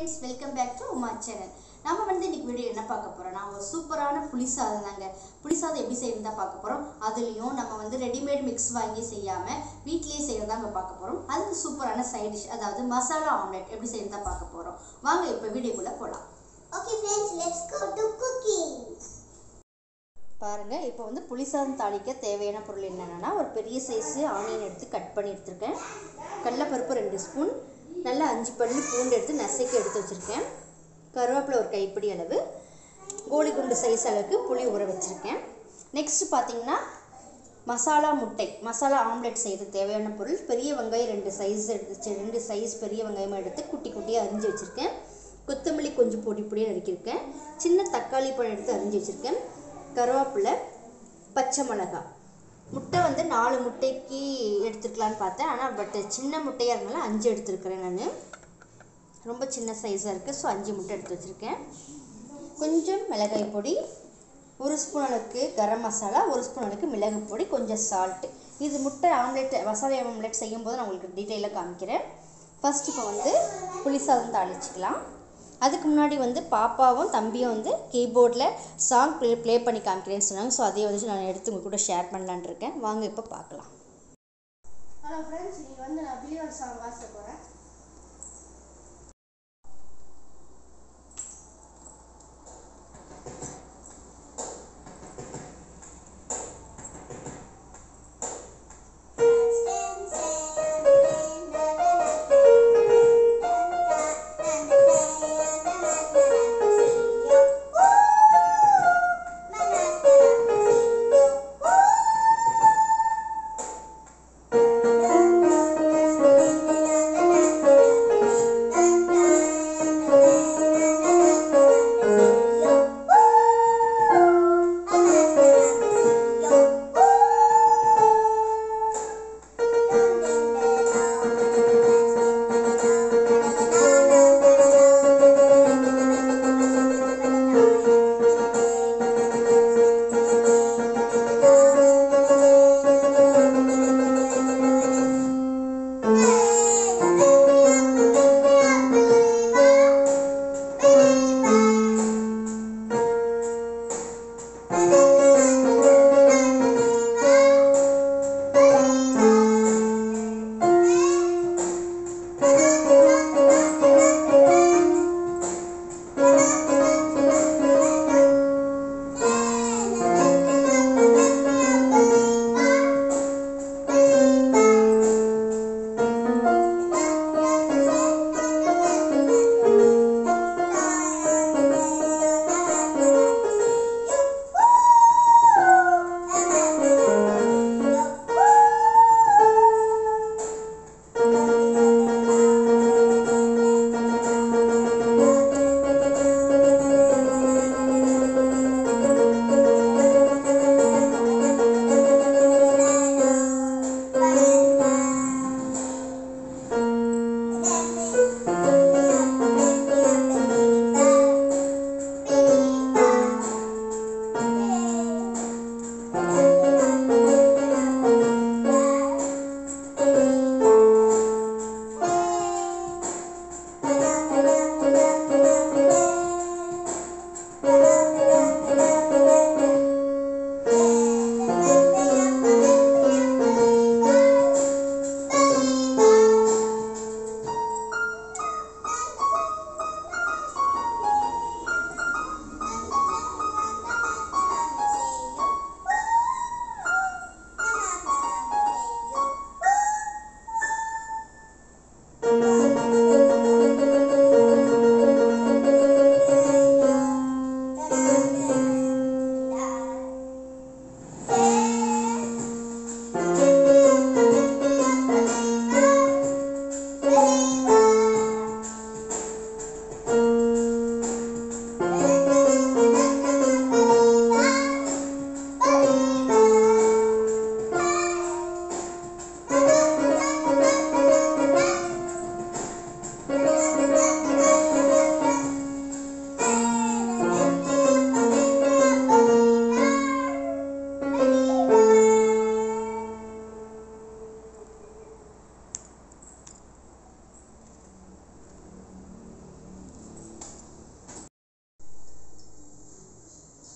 Friends welcome back to Uma channel நம்ம வந்து இன்னைக்கு வீடியோ என்ன பார்க்க போறோம்னா ஒரு சூப்பரான புளிசாதம் தாங்க புளிசாதம் எப்படி செய்யறது தான் பார்க்க போறோம் அதுலேயும் நம்ம வந்து ரெடிமேட் மிக்ஸ் வாங்கி செய்யாம வீட்லயே செய்யறதா நம்ம பார்க்க போறோம் அதுக்கு சூப்பரான சைட் டிஷ் அதாவது மசாலா ஆம்லெட் எப்படி செய்யறது தான் பார்க்க போறோம் வாங்க இப்போ வீடியோக்குள்ள போகலாம் Okay friends, let's go to cooking. பாருங்க இப்போ வந்து புளிசாதம் தாளிக்க தேவையான பொருள் என்னென்னா ஒரு பெரிய சைஸு ஆனியன் எடுத்து கட் பண்ணி எடுத்திருக்கேன் கடலப்பருப்பு ரெண்டு ஸ்பூன் நல்லா அஞ்சு பல்லு பூண்டு எடுத்து நசைக்கு எடுத்து வச்சுருக்கேன் கருவேப்பிலை ஒரு கைப்பிடி அளவு கோழி குண்டு சைஸ் அளவுக்கு புளி ஊற வச்சுருக்கேன் நெக்ஸ்ட் பார்த்தீங்கன்னா மசாலா முட்டை மசாலா ஆம்லெட் செய்யறதுக்கு தேவையான பொருள் பெரிய வெங்காயம் ரெண்டு சைஸ் எடுத்து ரெண்டு சைஸ் பெரிய வெங்காயமாக எடுத்து குட்டி குட்டியாக அரிஞ்சு வச்சுருக்கேன் கொத்தமல்லி கொஞ்சம் பொடி பொடியாக நறுக்கியிருக்கேன் சின்ன தக்காளி பழம் எடுத்து அரிஞ்சு வச்சுருக்கேன் கருவேப்பிலை பச்சை மிளகாய் முட்டை வந்து நாலு முட்டைக்கு எடுத்துக்கலான்னு பார்த்தேன் ஆனால் பட் சின்ன முட்டையாக இருந்தாலும் அஞ்சு எடுத்துருக்கிறேன் நான் ரொம்ப சின்ன சைஸாக இருக்குது ஸோ அஞ்சு முட்டை எடுத்து வச்சுருக்கேன் கொஞ்சம் மிளகாய் பொடி ஒரு ஸ்பூன் அளவுக்கு கரம் மசாலா ஒரு ஸ்பூன் அளவுக்கு மிளகு பொடி கொஞ்சம் சால்ட்டு இது முட்டை ஆம்லெட் மசாலா ஆம்லெட் செய்யும்போது நான் உங்களுக்கு டீட்டெயிலாக காமிக்கிறேன் ஃபர்ஸ்ட் இப்போ வந்து புளிசாதம் தாளிச்சிக்கலாம் அதுக்கு முன்னாடி வந்து பாப்பாவும் தம்பியும் வந்து கீபோர்டில் சாங் ப்ளே ப்ளே பண்ணி காமிக்கிறேன்னு சொன்னாங்க ஸோ அதையும் வந்து நான் எடுத்து உங்கள் கூட ஷேர் பண்ணலான்னு இருக்கேன் வாங்க இப்போ பார்க்கலாம் ஹலோ ஃப்ரெண்ட்ஸ் இன்னைக்கு வந்து நான் பிலியர் சாங் வாசிக்க போகிறேன்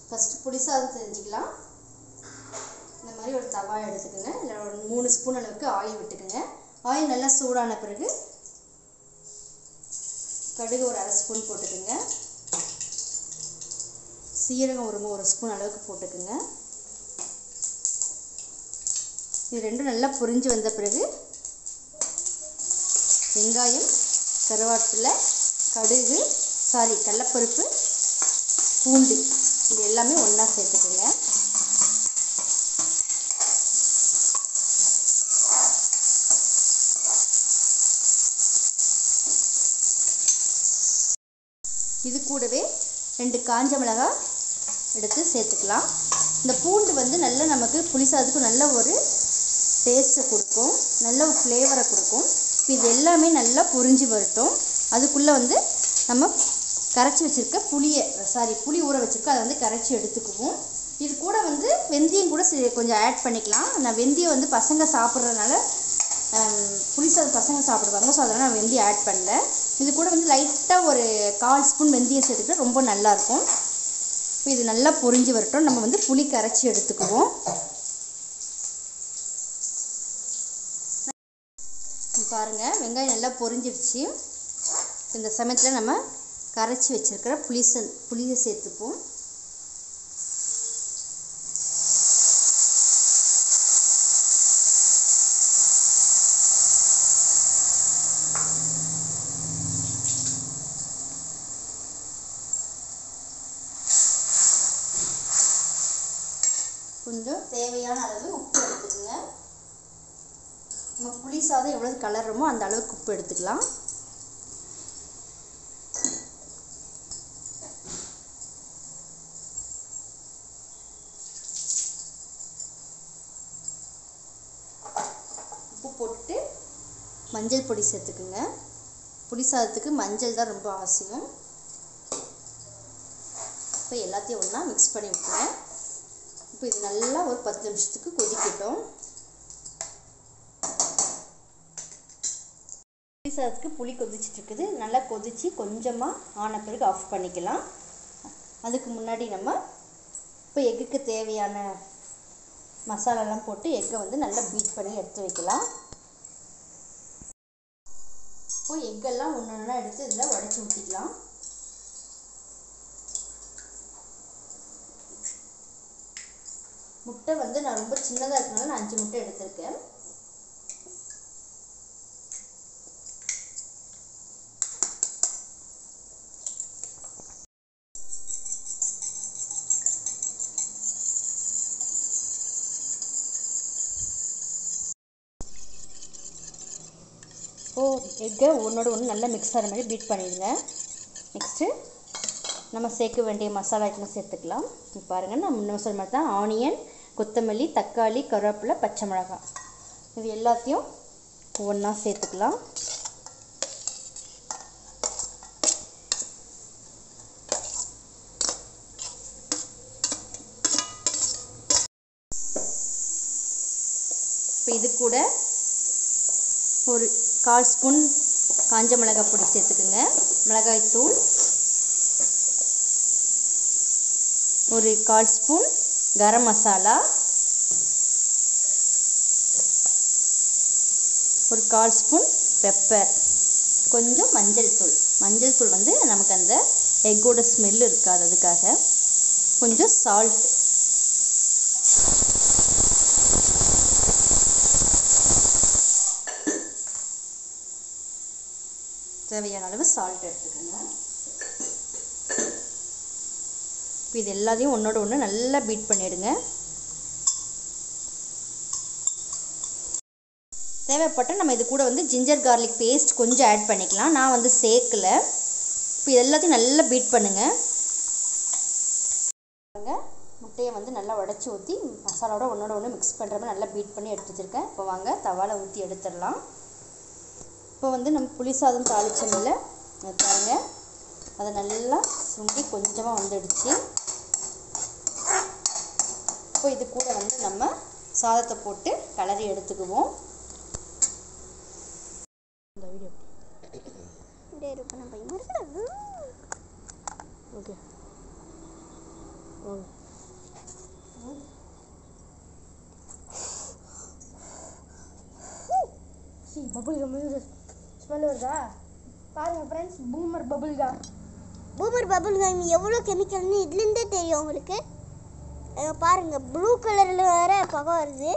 ஃபஸ்ட்டு புளி சாதம் செஞ்சுக்கலாம் இந்த மாதிரி ஒரு தவா எடுத்துக்கோங்க இல்லை ஒரு மூணு ஸ்பூன் அளவுக்கு ஆயில் விட்டுக்குங்க ஆயில் நல்லா சூடான பிறகு கடுகு ஒரு அரை ஸ்பூன் போட்டுக்குங்க சீரகம் ஒரு ஒரு ஸ்பூன் அளவுக்கு போட்டுக்குங்க இது ரெண்டும் நல்லா பொரிஞ்சு வந்த பிறகு வெங்காயம் கருவேப்பிலை கடுகு சாரி கடலப்பருப்பு பூண்டு இது எல்லாமே ஒன்றா சேர்த்துக்குங்க இது கூடவே ரெண்டு காஞ்ச மிளகாய் எடுத்து சேர்த்துக்கலாம் இந்த பூண்டு வந்து நல்ல நமக்கு புளிசாதத்துக்கு நல்ல ஒரு டேஸ்ட்டை கொடுக்கும் நல்ல ஒரு ஃப்ளேவரை கொடுக்கும் இப்போ இது எல்லாமே நல்லா பொரிஞ்சு வரட்டும் அதுக்குள்ளே வந்து நம்ம கரைச்சி வச்சுருக்க புளியை சாரி புளி ஊற வச்சுருக்கோம் அதை வந்து கரைச்சி எடுத்துக்குவோம் இது கூட வந்து வெந்தயம் கூட சி- கொஞ்சம் ஆட் பண்ணிக்கலாம் நான் வெந்தயம் வந்து பசங்க சாப்பிட்றதுனால புளிசாதம் பசங்க சாப்பிடுவாங்க ஸோ அதனால் நான் வெந்தயம் ஆட் பண்ணல இது கூட வந்து லைட்டாக ஒரு கால் ஸ்பூன் வெந்தயம் சேர்த்துக்கிட்டா ரொம்ப நல்லாயிருக்கும் இப்போ இது நல்லா பொரிஞ்சு வரட்டும் நம்ம வந்து புளி கரைச்சி எடுத்துக்குவோம் இங்க பாருங்க வெங்காயம் நல்லா பொரிஞ்சிடுச்சு இந்த சமயத்தில் நம்ம கரைச்சி வச்சிருக்கிற புளிச புளியை சேர்த்துப்போம் கொஞ்சம் தேவையான அளவு உப்பு எடுத்துக்கோங்க நம்ம புளி சாதம் எவ்வளோ கலர்றோமோ அந்த அளவுக்கு உப்பு எடுத்துக்கலாம் உப்பு போட்டு மஞ்சள் பொடி சேர்த்துக்குங்க புளி சாதத்துக்கு மஞ்சள் தான் ரொம்ப அவசியம் இப்போ எல்லாத்தையும் ஒன்றா மிக்ஸ் பண்ணி விட்டுருங்க இப்போ இது நல்லா ஒரு பத்து நிமிஷத்துக்கு கொதிக்கட்டும் புளி சாதத்துக்கு புளி கொதிச்சிட்டு இருக்குது நல்லா கொதிச்சு கொஞ்சமாக ஆன பிறகு ஆஃப் பண்ணிக்கலாம் அதுக்கு முன்னாடி நம்ம இப்போ எக்குக்கு தேவையான மசாலாலாம் போட்டு எக்கை வந்து நல்லா பீட் பண்ணி எடுத்து வைக்கலாம் இப்போ எக்கெல்லாம் ஒன்று ஒன்றா எடுத்து இதில் உடச்சி ஊற்றிக்கலாம் முட்டை வந்து நான் ரொம்ப சின்னதாக இருக்கனால நான் அஞ்சு முட்டை எடுத்திருக்கேன் ஓ எக்கை ஒன்றோட ஒன்று நல்லா மிக்ஸ் ஆகிற மாதிரி பீட் பண்ணிடுங்க நெக்ஸ்ட்டு நம்ம சேர்க்க வேண்டிய மசாலா ஐட்டம் சேர்த்துக்கலாம் இப்போ பாருங்கள் நான் முன்ன சொன்ன மாதிரி தான் ஆனியன் கொத்தமல்லி தக்காளி கருவேப்பிலை பச்சை மிளகாய் இது எல்லாத்தையும் ஒன்றா சேர்த்துக்கலாம் இப்போ இது கூட ஒரு கால் ஸ்பூன் காஞ்ச மிளகாய் பொடி சேர்த்துக்குங்க மிளகாய் தூள் ஒரு கால் ஸ்பூன் கரம் மசாலா ஒரு கால் ஸ்பூன் பெப்பர் கொஞ்சம் மஞ்சள் தூள் மஞ்சள் தூள் வந்து நமக்கு அந்த எக்கோட ஸ்மெல் இருக்காது அதுக்காக கொஞ்சம் சால்ட் தேவையான அளவு சால்ட் எடுத்துக்கோங்க இப்போ இது எல்லாத்தையும் ஒன்றோட ஒன்று நல்லா பீட் பண்ணிடுங்க தேவைப்பட்டால் நம்ம இது கூட வந்து ஜிஞ்சர் கார்லிக் பேஸ்ட் கொஞ்சம் ஆட் பண்ணிக்கலாம் நான் வந்து சேர்க்கல இப்போ இது எல்லாத்தையும் நல்லா பீட் பண்ணுங்க பாருங்க, முட்டையை வந்து நல்லா உடச்சி ஊற்றி மசாலாவோட ஒன்றோட ஒன்று மிக்ஸ் பண்ணுற மாதிரி நல்லா பீட் பண்ணி எடுத்து வச்சுருக்கேன் இப்போ வாங்க தவால ஊற்றி எடுத்துடலாம் இப்போ வந்து நம்ம புளி சாதம் தாளிச்சோம்ல அது பாருங்க அதை நல்லா சுண்டி கொஞ்சமாக வந்துடுச்சு இப்போ இது கூட வந்து நம்ம சாதத்தை போட்டு கலரி எடுத்துக்குவோம் இந்த வீடியோ டே இருப்ப நான் பயமா இருக்குடா ஓகே ஓகே ஸ்பூன் சி பபுள் கம் ஸ்மெல் வருதா பாருங்க friends Boomer bubble gum Boomer bubble gum எவ்வளோ கெமிக்கல்னு இதுலேருந்தே தெரியும் உங்களுக்கு அங்க பாருங்க ப்ளூ கலரில் வேற புகை வருது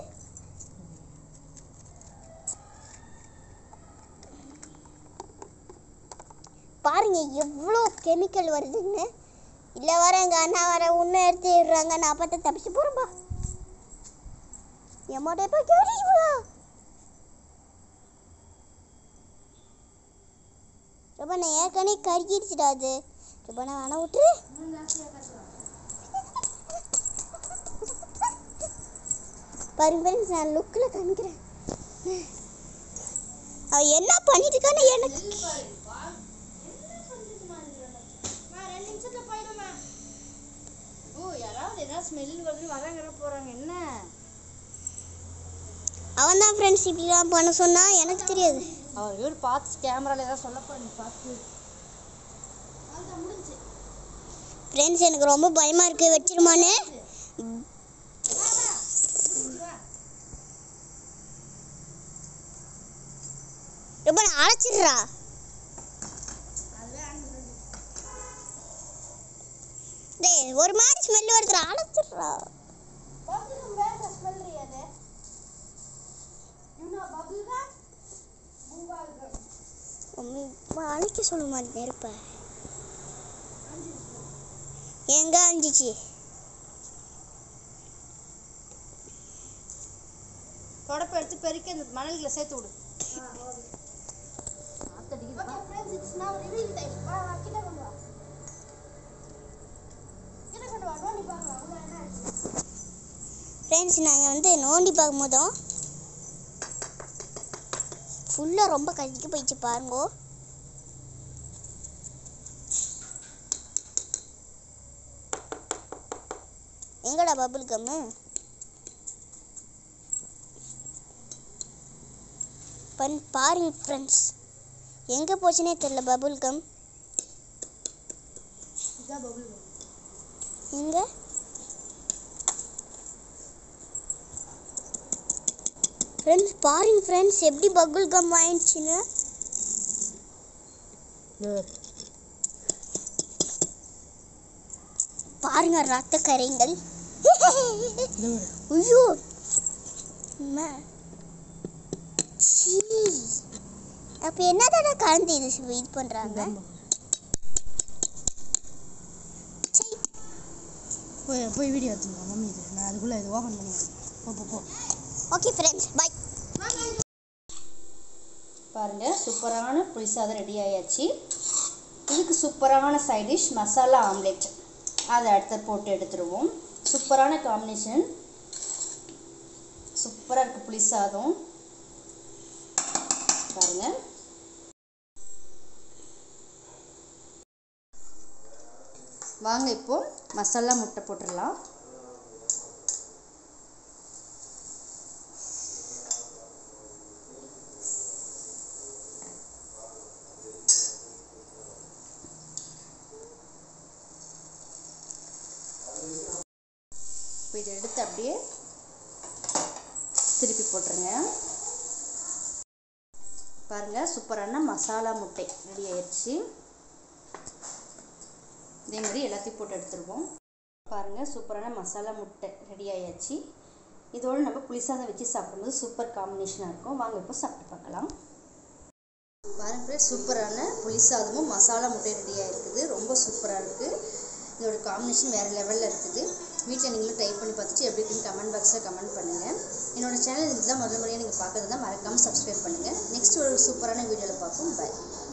பாருங்க எவ்வளோ கெமிக்கல் வருதுன்னு இல்லை வர எங்கள் அண்ணா வர உன்னை எடுத்து விடுறாங்க நான் பார்த்து தப்பிச்சு போகிறேன்பா எம்மாட்டே போய் கேட்டுச்சுப்பா ரொம்ப நான் ஏற்கனவே கருக்கிடுச்சுடா அது ரொம்ப நான் வேணா விட்டுரு இன்னும் ஜாஸ்தியாக கட்டுறோம் பாருங்க ஃப்ரெண்ட்ஸ் நான் லுக்கில் காமிக்கிறேன் அவ என்ன பண்ணிட்டு இருக்கான்னு எனக்கு நான் ரெண்டு நிமிஷத்துல போயிடுமா ஓ யாராவது ஏதாவது ஸ்மெல் வருதுன்னு வராங்க போகிறாங்க என்ன அவன் தான் ஃப்ரெண்ட்ஸ் இப்படிலாம் பண்ண சொன்னா எனக்கு தெரியாது அவர் இவர் பார்த்து கேமராவில் ஏதாவது சொல்ல போகிறேன் பார்த்து அதுதான் முடிஞ்சு ஃப்ரெண்ட்ஸ் எனக்கு ரொம்ப பயமா இருக்கு வச்சிருமான்னு ரொம்ப நான் அழைச்சிடுறா டேய் ஒரு மாதிரி ஸ்மெல் வருதுடா அழைச்சிடுறா பபுள் கம் வேற ஸ்மெல் அது இன்னும் பபுள் கம் பூவால் கம் ரொம்ப அழைக்க சொல்ல மாதிரி நெருப்ப எங்க அஞ்சிச்சு தொடப்ப எடுத்து பெருக்கி அந்த மணல்களை சேர்த்து விடு காத்தடிக்குது okay friends it's now reveal time வா வா கிட்ட கொண்டு வா கிட்ட கொண்டு வா நோண்டி பார்க்கலாம் உள்ள என்ன இருக்கு ஃப்ரெண்ட்ஸ் நாங்கள் வந்து நோண்டி பார்க்கும்போதும் ஃபுல்லாக ரொம்ப கழிக்க போயிடுச்சு பாருங்கோ எங்கடா பபுள் கம்மு பன் பாருங்க ஃப்ரெண்ட்ஸ் எங்கே போச்சுனே தெரில பபுள் கம் இதான் பபுள் கம் எங்கே ஃப்ரெண்ட்ஸ் பாருங்க ஃப்ரெண்ட்ஸ் எப்படி பபுள் கம் ஆயிடுச்சுன்னு பாருங்க ரத்த கரைங்கள் ஐயோ அம்மா. சீ. அப்ப என்னதான கலந்து இது சி- இது பண்றாங்க சீ. போய் போய் வீடியோ எடுத்துங்க மம்மி இது நான் அதுக்குள்ளே இது ஓப்பன் பண்ணி போ போ போ ஓகே ஃப்ரெண்ட்ஸ் பை பாருங்க சூப்பரான புளிசாதம் ரெடி ஆயாச்சு இதுக்கு சூப்பரான சைட் டிஷ் மசாலா ஆம்லெட் அதை அடுத்து போட்டு எடுத்துருவோம் சூப்பரான காம்பினேஷன் சூப்பராக இருக்குது புளிசாதம் பாருங்க வாங்க இப்போ மசாலா முட்டை போட்டுடலாம் இப்போ இதை எடுத்து அப்படியே திருப்பி போட்டுருங்க பாருங்க சூப்பரான மசாலா முட்டை ரெடி ஆயிடுச்சு இதே மாதிரி எல்லாத்தையும் போட்டு எடுத்துருவோம் பாருங்க சூப்பரான மசாலா முட்டை ரெடி ஆயாச்சு இதோடு நம்ம புளிசாதம் வச்சு சாப்பிடும்போது சூப்பர் காம்பினேஷனாக இருக்கும் வாங்க இப்போ சாப்பிட்டு பார்க்கலாம் பாருங்க சூப்பரான புளிசாதமும் மசாலா முட்டையும் ரெடியாக இருக்குது ரொம்ப சூப்பராக இருக்குது இதோட காம்பினேஷன் வேறு லெவலில் இருக்குது வீட்டில் நீங்களும் ட்ரை பண்ணி பார்த்துட்டு எப்படி இருக்குன்னு கமெண்ட் பாக்ஸில் கமெண்ட் பண்ணுங்கள் என்னோட சேனல் இதுதான் முதல் முறையாக நீங்கள் பார்க்கறதுனா மறக்காமல் சப்ஸ்கிரைப் பண்ணுங்கள் நெக்ஸ்ட் ஒரு சூப்பரான வீடியோவில் பார்ப்போம் பை